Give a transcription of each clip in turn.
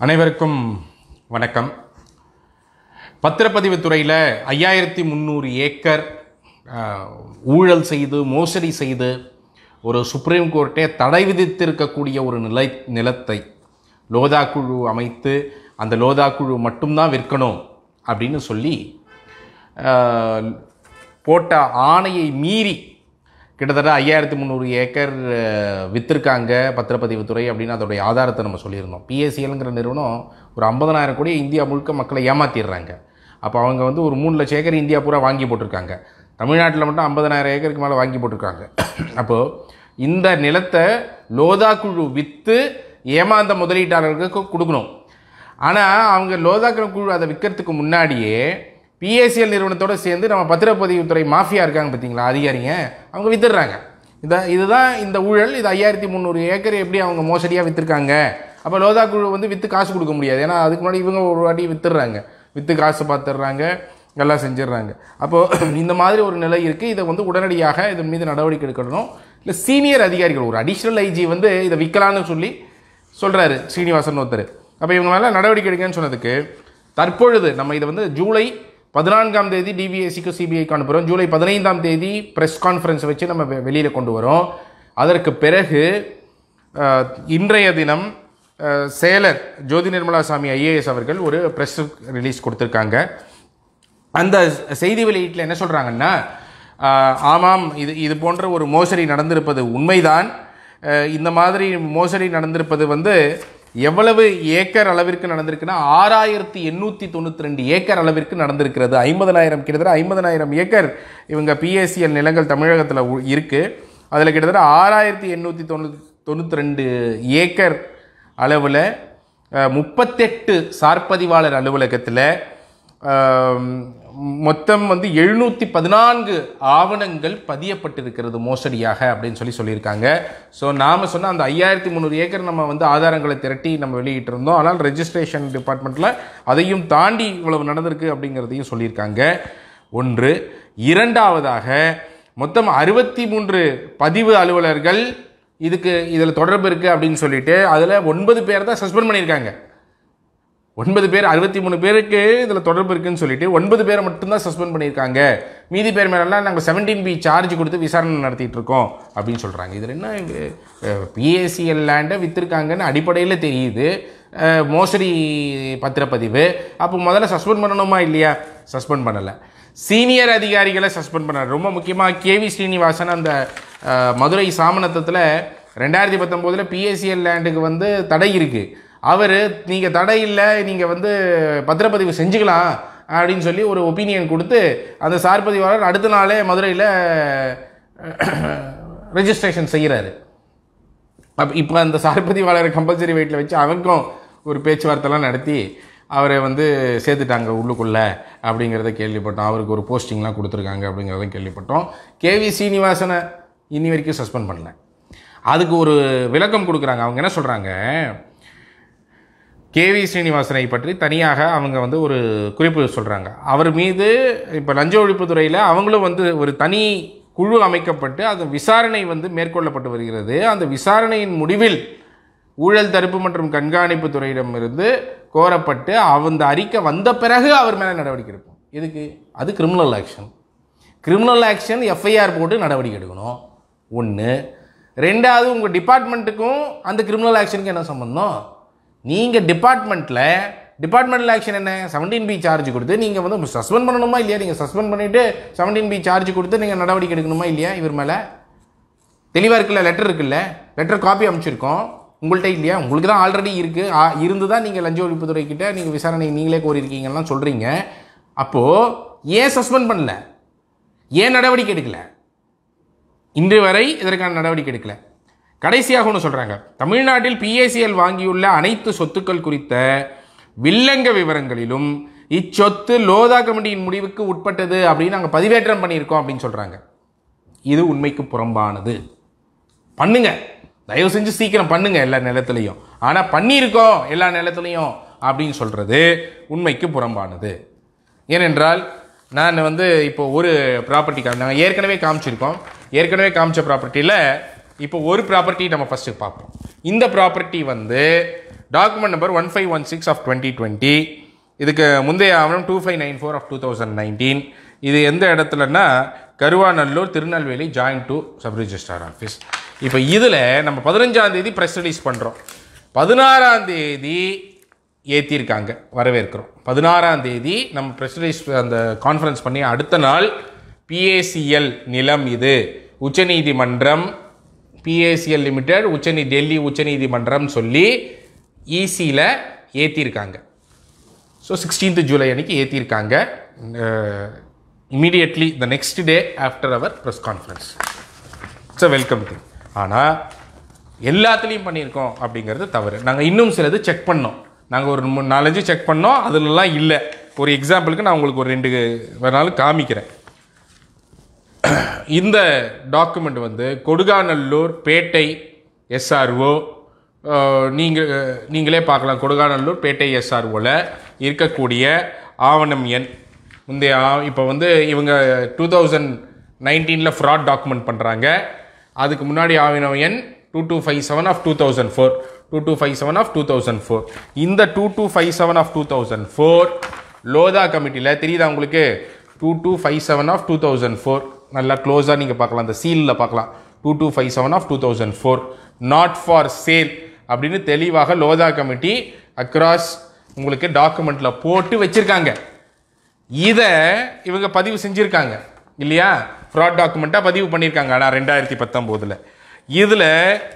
அனைவருக்கும் வணக்கம் பத்திரப்பதிவு துறையில் ஐயாயிரத்தி முந்நூறு ஏக்கர் ஆஹ், ஊழல் செய்து மோசடி செய்து ஒரு சுப்ரீம் கோர்ட்டே தடை விதித்திருக்கக்கூடிய ஒரு நிலை நிலத்தை லோதா குழு அமைத்து அந்த லோதா குழு மட்டும்தான் விற்கணும் அப்படின்னு சொல்லி ஆஹ், போட்ட ஆணையை மீறி கிட்டத்தட்ட ஐயாயிரத்தி முந்நூறு ஏக்கர் அஹ், வித்திருக்காங்க பத்திரப்பதிவுத்துறை அப்படின்னு அதோடைய ஆதாரத்தை நம்ம சொல்லியிருந்தோம் பிஎஸ்சிஎல்ங்கிற நிறுவனம் ஒரு ஐம்பதனாயிரம் கோடி இந்தியா முழுக்க மக்களை ஏமாத்திடுறாங்க அப்போ அவங்க வந்து ஒரு மூணு லட்சம் ஏக்கர் இந்தியா பூரா வாங்கி போட்டிருக்காங்க தமிழ்நாட்டில் மட்டும் ஐம்பதனாயிரம் ஏக்கருக்கு மேலே வாங்கி போட்டிருக்காங்க அப்போது இந்த நிலத்தை லோதா குழு விற்று ஏமாந்த முதலீட்டாளர்களுக்கு கொடுக்கணும் ஆனால் அவங்க லோதாக்கிற குழு அதை விற்கிறதுக்கு முன்னாடியே பிஎஸ்சிஎல் நிறுவனத்தோடு சேர்ந்து நம்ம பத்திரப்பதிவுத்துறை மாஃபியா இருக்காங்க பார்த்தீங்களா அதிகாரிங்க அவங்க வித்துடுறாங்க இந்த இதுதான் இந்த ஊழல் இது ஐயாயிரத்தி முந்நூறு ஏக்கர் எப்படி அவங்க மோசடியாக விற்றுருக்காங்க அப்போ லோதா குழு வந்து விற்று காசு கொடுக்க முடியாது ஏன்னா அதுக்கு முன்னாடி இவங்க ஒரு வாட்டி வித்துடுறாங்க விற்று காசு பார்த்துடுறாங்க எல்லாம் செஞ்சிடுறாங்க அப்போது இந்த மாதிரி ஒரு நிலை இருக்குது இதை வந்து உடனடியாக இதன் மீது நடவடிக்கை எடுக்கணும் இல்லை சீனியர் அதிகாரிகள் ஒரு அடிஷ்னல் ஐஜி வந்து இதை விற்கலான்னு சொல்லி சொல்கிறாரு ஸ்ரீனிவாசன் ஒருத்தர் அப்போ இவங்க மேலே நடவடிக்கை எடுக்கன்னு சொன்னதுக்கு தற்பொழுது நம்ம இதை வந்து ஜூலை பதினான்காம் தேதி டிவிஎஸ்சிக்கு சிபிஐக்கு அனுப்புகிறோம் ஜூலை பதினைந்தாம் தேதி ப்ரெஸ் கான்ஃபரன்ஸ் வச்சு நம்ம வெளியில் கொண்டு வரோம் அதற்கு பிறகு அஹ், இன்றைய தினம் அஹ், செயலர் ஜோதி நிர்மலா சாமி ஐஏஎஸ் அவர்கள் ஒரு ப்ரெஸ் ரிலீஸ் கொடுத்துருக்காங்க அந்த செய்தி வெளியீட்டில் என்ன சொல்கிறாங்கன்னா ஆஹ், ஆமாம் இது இது போன்ற ஒரு மோசடி நடந்திருப்பது உண்மைதான் ஆஹ், இந்த மாதிரி மோசடி நடந்திருப்பது வந்து எவ்வளவு ஏக்கர் அளவிற்கு நடந்திருக்குன்னா ஆறாயிரத்தி எண்ணூற்றி தொண்ணூற்றி ரெண்டு ஏக்கர் அளவிற்கு நடந்திருக்கிறது ஐம்பதனாயிரம் கிட்டத்தட்ட ஐம்பதனாயிரம் ஏக்கர் இவங்க பிஎஸ்சிஎல் நிலங்கள் தமிழகத்தில் இருக்குது அதில் கிட்டத்தட்ட ஆறாயிரத்தி எண்ணூற்றி தொண்ணூற்றி தொண்ணூற்றி ரெண்டு ஏக்கர் அளவில் முப்பத்தெட்டு சார்பதிவாளர் அலுவலகத்தில் ஆம், மொத்தம் வந்து எழுநூற்றி பதினான்கு ஆவணங்கள் பதியப்பட்டிருக்கிறது மோசடியாக அப்படின்னு சொல்லி சொல்லியிருக்காங்க ஸோ நாம் சொன்ன அந்த ஐயாயிரத்தி முந்நூறு ஏக்கர் நம்ம வந்து ஆதாரங்களை திரட்டி நம்ம வெளியிட்டிருந்தோம் ஆனால் ரெஜிஸ்ட்ரேஷன் டிபார்ட்மெண்ட்டில் அதையும் தாண்டி இவ்வளவு நடந்திருக்கு அப்படிங்கிறதையும் சொல்லியிருக்காங்க ஒன்று இரண்டாவதாக மொத்தம் அறுபத்தி மூன்று பதிவு அலுவலர்கள் இதுக்கு இதில் தொடர்பு இருக்குது அப்படின்னு சொல்லிட்டு அதில் ஒன்பது பேர் தான் சஸ்பெண்ட் பண்ணியிருக்காங்க ஒன்பது பேர் அறுபத்தி மூணு பேருக்கு இதில் தொடர்பு இருக்குன்னு சொல்லிட்டு ஒன்பது பேரை மட்டும்தான் சஸ்பெண்ட் பண்ணியிருக்காங்க மீதி பேர் மேலெல்லாம் நாங்கள் செவன்டீன் பி சார்ஜ் கொடுத்து விசாரணை நடத்திட்டு இருக்கோம் அப்படின்னு சொல்கிறாங்க இதில் என்ன பிஏசிஎல் லேண்டை விற்றுருக்காங்கன்னு அடிப்படையில் தெரியுது அஹ், மோசடி பத்திரப்பதிவு அப்போ முதல்ல சஸ்பெண்ட் பண்ணணுமா இல்லையா சஸ்பெண்ட் பண்ணலை சீனியர் அதிகாரிகளை சஸ்பெண்ட் பண்ணார் ரொம்ப முக்கியமாக கேவி ஸ்ரீனிவாசன் அந்த அஹ், மதுரை சாமநத்தத்தில் ரெண்டாயிரத்தி பத்தொம்போதில் பிஎஸ்சிஎல் லேண்டுக்கு வந்து தடை இருக்குது அவர் நீங்கள் தடை இல்லை நீங்கள் வந்து பத்திரப்பதிவு செஞ்சுக்கலாம் அப்படின்னு சொல்லி ஒரு ஒப்பீனியன் கொடுத்து அந்த சார்பதிவாளர் அடுத்த நாளே மதுரையில் ரெஜிஸ்ட்ரேஷன் செய்கிறாரு அப்போ இப்போ அந்த சார்பதிவாளரை கம்பல்சரி வெயிட்டில் வச்சு அவருக்கும் ஒரு பேச்சுவார்த்தைலாம் நடத்தி அவரை வந்து சேர்த்துட்டாங்க உள்ளுக்குள்ளே அப்படிங்கிறத கேள்விப்பட்டோம் அவருக்கு ஒரு போஸ்டிங்லாம் கொடுத்துருக்காங்க அப்படிங்கிறத கேள்விப்பட்டோம் கேவி சீனிவாசனை இன்னி வரைக்கும் சஸ்பெண்ட் பண்ணல அதுக்கு ஒரு விளக்கம் கொடுக்குறாங்க அவங்க என்ன சொல்கிறாங்க கேவி ஸ்ரீனிவாசனை பற்றி தனியாக அவங்க வந்து ஒரு குறிப்பு சொல்கிறாங்க அவர் மீது இப்போ லஞ்ச ஒழிப்புத்துறையில் அவங்களும் வந்து ஒரு தனி குழு அமைக்கப்பட்டு அது விசாரணை வந்து மேற்கொள்ளப்பட்டு வருகிறது அந்த விசாரணையின் முடிவில் ஊழல் தடுப்பு மற்றும் கண்காணிப்பு துறையிடமிருந்து கோரப்பட்டு அந்த அறிக்கை வந்த பிறகு அவர் மேலே நடவடிக்கை எடுப்போம் இதுக்கு அது criminal action criminal action FIR போட்டு நடவடிக்கை எடுக்கணும் ஒன்று ரெண்டாவது உங்கள் டிபார்ட்மெண்ட்டுக்கும் அந்த கிரிமினல் ஆக்ஷனுக்கு என்ன சம்பந்தம் நீங்கள் டிபார்ட்மெண்ட்டில் டிபார்ட்மெண்டல் ஆக்ஷன் என்ன செவன்டீன் பி சார்ஜ் கொடுத்து நீங்கள் வந்து சஸ்பெண்ட் பண்ணணுமா இல்லையா நீங்கள் சஸ்பெண்ட் பண்ணிவிட்டு செவன்டீன் பி சார்ஜ் கொடுத்து நீங்கள் நடவடிக்கை எடுக்கணுமா இல்லையா இவர் மேலே தெளிவாக இருக்குல்ல லெட்டர் இருக்குல்ல லெட்டர் காப்பி அமைச்சிருக்கோம் உங்கள்கிட்ட இல்லையா உங்களுக்கு தான் ஆல்ரெடி இருக்குது இருந்து தான் நீங்கள் லஞ்ச ஒழிப்புத்துறை கிட்ட நீங்கள் விசாரணை நீங்களே கோரியிருக்கீங்கலாம் சொல்கிறீங்க அப்போது ஏன் சஸ்பெண்ட் பண்ணல ஏன் நடவடிக்கை எடுக்கல இன்று வரை இதற்கான நடவடிக்கை எடுக்கல கடைசியாக ஒன்று சொல்கிறாங்க தமிழ்நாட்டில் பிஏசிஎல் வாங்கியுள்ள அனைத்து சொத்துக்கள் குறித்த வில்லங்க விவரங்களிலும் இச்சொத்து லோதா கமிட்டியின் முடிவுக்கு உட்பட்டது அப்படின்னு நாங்கள் பதிவேற்றம் பண்ணியிருக்கோம் அப்படின்னு சொல்கிறாங்க இது உண்மைக்கு புறம்பானது பண்ணுங்க தயவு செஞ்சு சீக்கிரம் பண்ணுங்க எல்லா நிலத்துலையும் ஆனால் பண்ணியிருக்கோம் எல்லா நிலத்துலையும் அப்படின்னு சொல்கிறது உண்மைக்கு புறம்பானது ஏனென்றால் நான் வந்து இப்போ ஒரு ப்ராப்பர்ட்டி காமி நாங்கள் ஏற்கனவே காமிச்சிருக்கோம் ஏற்கனவே காமிச்ச ப்ராப்பர்ட்டியில் இப்போ ஒரு ப்ராப்பர்ட்டி நம்ம ஃபஸ்ட்டு பார்ப்போம் இந்த ப்ராப்பர்ட்டி வந்து document number one five one six of twenty twenty இதுக்கு முந்தைய ஆவணம் two five nine four of two thousand nineteen இது எந்த இடத்துலன்னா Karuvanallur Tirunelveli joint to sub registrar office இப்போ இதில் நம்ம பதினஞ்சாம் தேதி ப்ரெஸ் ரிலீஸ் பண்ணுறோம் பதினாறாம் தேதி ஏற்றிருக்காங்க வரவேற்கிறோம் பதினாறாம் தேதி நம்ம ப்ரெஸ் ரிலீஸ் அந்த கான்ஃபரன்ஸ் பண்ணி அடுத்த நாள் பிஏசிஎல் நிலம் இது உச்சநீதிமன்றம் பிஏசிஎல் லிமிடெட் உச்சநீ டெல்லி உச்சநீதிமன்றம் சொல்லி ஈசியில் ஏற்றிருக்காங்க ஸோ சிக்ஸ்டீன்த் ஜூலை அன்னைக்கு ஏற்றிருக்காங்க immediately the next day after our press conference it's a welcome thing ஆனால் எல்லாத்துலேயும் பண்ணியிருக்கோம் அப்படிங்கிறது தவறு நாங்கள் இன்னும் சிலது செக் பண்ணோம் நாங்கள் ஒரு மூணு நாலஞ்சு செக் பண்ணோம் அதுலலாம் இல்லை ஒரு எக்ஸாம்பிளுக்கு நான் உங்களுக்கு ஒரு ரெண்டு வேணாலும் காமிக்கிறேன் இந்த டாக்குமெண்ட் வந்து கொடுகாநல்லூர் பேட்டை எஸ்ஆர்ஓ நீங்கள் நீங்களே பார்க்கலாம் கொடுகாநல்லூர் பேட்டை எஸ்ஆர்ஓவில் இருக்கக்கூடிய ஆவணம் எண் முந்தைய இப்போ வந்து இவங்க டூ தௌசண்ட் நைன்டீனில் ஃப்ராட் டாக்குமெண்ட் பண்ணுறாங்க அதுக்கு முன்னாடி ஆவணம் எண் two two five seven of two thousand four two two five seven of two thousand four இந்த two two five seven of two thousand four Lodha கமிட்டியில் தெரியுதா உங்களுக்கு two two five seven of two thousand four நல்லா க்ளோஸாக நீங்கள் பார்க்கலாம் அந்த சீலில் பார்க்கலாம் two two five seven of two thousand four not for sale அப்படின்னு தெளிவாக லோதா கமிட்டி அக்ராஸ் உங்களுக்கு டாக்குமெண்ட்டில் போட்டு வச்சுருக்காங்க இதை இவங்க பதிவு செஞ்சுருக்காங்க இல்லையா ஃப்ராட் டாக்குமெண்ட்டாக பதிவு பண்ணியிருக்காங்க ஆனால் ரெண்டாயிரத்தி பத்தொம்போதில் இதில்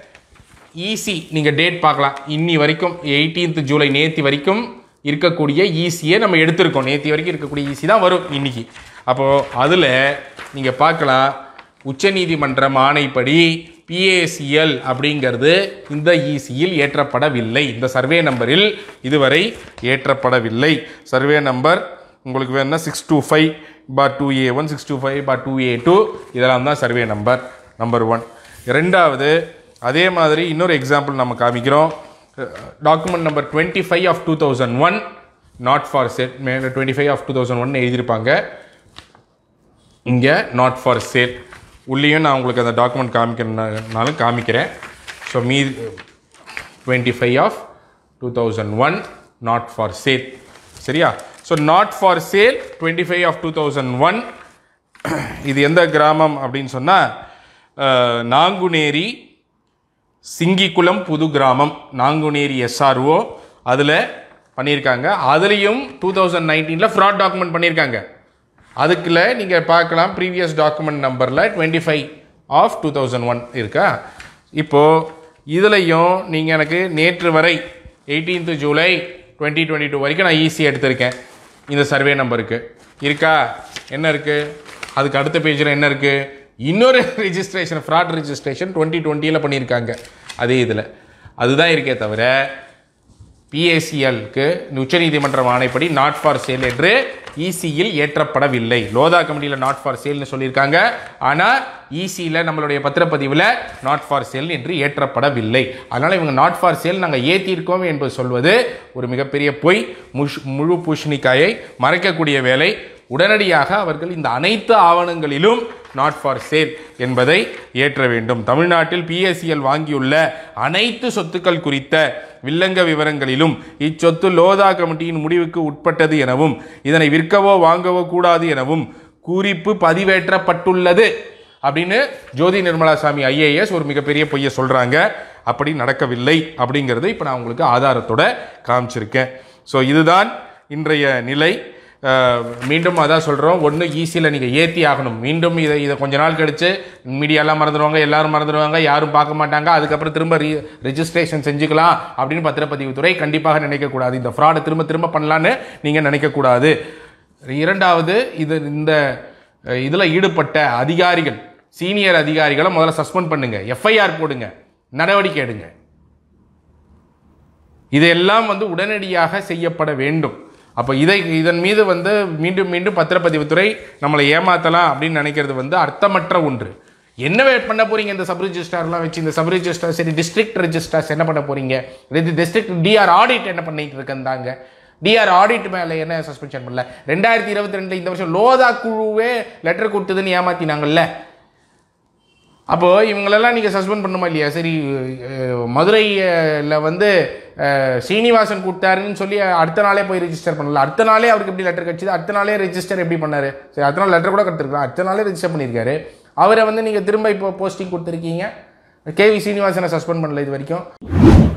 ஈசி நீங்கள் டேட் பார்க்கலாம் இன்னி வரைக்கும் எயிட்டீன்த் ஜூலை நேத்தி வரைக்கும் இருக்கக்கூடிய ஈஸியை நம்ம எடுத்திருக்கோம் நேத்தி வரைக்கும் இருக்கக்கூடிய ஈஸி தான் வரும் இன்னைக்கு அப்போது அதில் நீங்கள் பார்க்கலாம் உச்சநீதிமன்றம் ஆணைப்படி பிஏசிஎல் அப்படிங்கிறது இந்த ஈசியில் ஏற்றப்படவில்லை இந்த சர்வே நம்பரில் இதுவரை ஏற்றப்படவில்லை சர்வே நம்பர் உங்களுக்கு வேணும்னா six two five bar two A one six two five bar two A two இதெல்லாம் தான் சர்வே நம்பர் நம்பர் ஒன் ரெண்டாவது அதே மாதிரி இன்னொரு எக்ஸாம்பிள் நம்ம காமிக்கிறோம் document number twenty five of two thousand one not for sale மேலே twenty five of two thousand one எழுதியிருப்பாங்க இங்கே நாட் ஃபார் சேல் உள்ளேயும் நான் உங்களுக்கு அந்த டாக்குமெண்ட் காமிக்கிறனாலும் காமிக்கிறேன் so me twenty five of two thousand one not for sale சரியா so not for sale twenty five of two thousand one இது எந்த கிராமம் அப்படின்னு சொன்னால் நாங்குநேரி சிங்கிக்குளம் புது கிராமம் நாங்குநேரி எஸ்ஆர்ஓ அதில் பண்ணியிருக்காங்க அதுலேயும் டூ தௌசண்ட் நைன்டீனில் ஃப்ராட் டாக்குமெண்ட் பண்ணியிருக்காங்க அதுக்குள்ள நீங்கள் பார்க்கலாம் ப்ரீவியஸ் டாக்குமெண்ட் நம்பரில் twenty five of two thousand one இருக்கா இப்போது இதுலையும் நீங்கள் எனக்கு நேற்று வரை eighteenth July twenty twenty two வரைக்கும் நான் ஈஸி எடுத்திருக்கேன் இந்த சர்வே நம்பருக்கு இருக்கா என்ன இருக்குது அதுக்கு அடுத்த பேஜில் என்ன இருக்குது இன்னொரு ரிஜிஸ்ட்ரேஷன் ஃப்ராட் ரிஜிஸ்ட்ரேஷன் டுவெண்ட்டி டுவெண்ட்டியில் பண்ணியிருக்காங்க அதே இதில் அதுதான் இருக்கே தவிர பிஏசிஎல்க்கு உச்சநீதிமன்றம் ஆணைப்படி நாட் ஃபார் சேல் என்று இசியில் ஏற்றப்படவில்லை லோதா கமிட்டியில் நாட் ஃபார் சேல்னு சொல்லியிருக்காங்க ஆனால் இசியில் நம்மளுடைய பத்திரப்பதிவில் நாட் ஃபார் சேல் என்று ஏற்றப்படவில்லை அதனால் இவங்க நாட் ஃபார் சேல் நாங்கள் ஏற்றிருக்கோம் என்பது சொல்வது ஒரு மிகப்பெரிய பொய் முஷ் முழு பூஷணிக்காயை மறைக்கக்கூடிய வேலை உடனடியாக அவர்கள் இந்த அனைத்து ஆவணங்களிலும் நாட் ஃபார் சேல் என்பதை ஏற்ற வேண்டும் தமிழ்நாட்டில் பிஎஸ்சிஎல் வாங்கியுள்ள அனைத்து சொத்துக்கள் குறித்த வில்லங்க விவரங்களிலும் இச்சொத்து லோதா கமிட்டியின் முடிவுக்கு உட்பட்டது எனவும் இதனை விற்கவோ வாங்கவோ கூடாது எனவும் குறிப்பு பதிவேற்றப்பட்டுள்ளது அப்படின்னு ஜோதி நிர்மலா சாமி ஐஏஎஸ் ஒரு மிகப்பெரிய பொய்யை சொல்றாங்க அப்படி நடக்கவில்லை அப்படிங்கிறது இப்போ நான் உங்களுக்கு ஆதாரத்தோட காமிச்சிருக்கேன் ஸோ இதுதான் இன்றைய நிலை அஹ், மீண்டும் அதான் சொல்கிறோம் ஒன்று ஈஸியில் நீங்கள் ஏற்றி ஆகணும் மீண்டும் இதை இதை கொஞ்ச நாள் கழிச்சு மீடியாலாம் மறந்துடுவாங்க எல்லாரும் மறந்துடுவாங்க யாரும் பார்க்க மாட்டாங்க அதுக்கப்புறம் திரும்ப ரீ ரெஜிஸ்ட்ரேஷன் செஞ்சுக்கலாம் அப்படின்னு பத்திரப்பதிவுத்துறை கண்டிப்பாக நினைக்கக்கூடாது இந்த ஃப்ராடை திரும்ப திரும்ப பண்ணலான்னு நீங்கள் நினைக்கக்கூடாது இரண்டாவது இது இந்த இதில் ஈடுபட்ட அதிகாரிகள் சீனியர் அதிகாரிகளை முதல்ல சஸ்பெண்ட் பண்ணுங்க எஃப்ஐஆர் போடுங்க நடவடிக்கை எடுங்க இதெல்லாம் வந்து உடனடியாக செய்யப்பட வேண்டும் அப்போ இதை இதன் மீது வந்து மீண்டும் மீண்டும் பத்திரப்பதிவுத்துறை நம்மளை ஏமாத்தலாம் அப்படின்னு நினைக்கிறது வந்து அர்த்தமற்ற ஒன்று என்ன வே- பண்ண போறீங்க இந்த சப் ரிஜிஸ்டார்லாம் வச்சு இந்த சப் ரிஜிஸ்டார் சரி டிஸ்ட்ரிக்ட் ரெஜிஸ்டார்ஸ் என்ன பண்ண போறீங்க இது டிஸ்ட்ரிக்ட் டிஆர் ஆடிட் என்ன பண்ணிட்டு இருக்கந்தாங்க டிஆர் ஆடிட் மேலே என்ன சஸ்பென்ஷன் பண்ணல ரெண்டாயிரத்தி இருபத்தி ரெண்டுல இந்த வருஷம் லோதா குழுவே லெட்டர் கொடுத்ததுன்னு ஏமாத்தினாங்கல்ல அப்போ இவங்களெல்லாம் நீங்கள் சஸ்பெண்ட் பண்ணுமா இல்லையா சரி அஹ், மதுரையில் வந்து அஹ், சீனிவாசன் கொடுத்தாருன்னு சொல்லி அடுத்த நாளே போய் ரெஜிஸ்டர் பண்ணல அடுத்த நாளே அவருக்கு எப்படி லெட்டர் கிடச்சிது அடுத்த நாளே ரெஜிஸ்டர் எப்படி பண்ணாரு சரி அடுத்த நாள் லெட்டர் கூட கொடுத்துருக்கலாம் அடுத்த நாளே ரெஜிஸ்டர் பண்ணியிருக்காரு அவரை வந்து நீங்கள் திரும்ப இப்போ போஸ்டிங் கொடுத்துருக்கீங்க கேவி சீனிவாசனை சஸ்பெண்ட் பண்ணல இது வரைக்கும்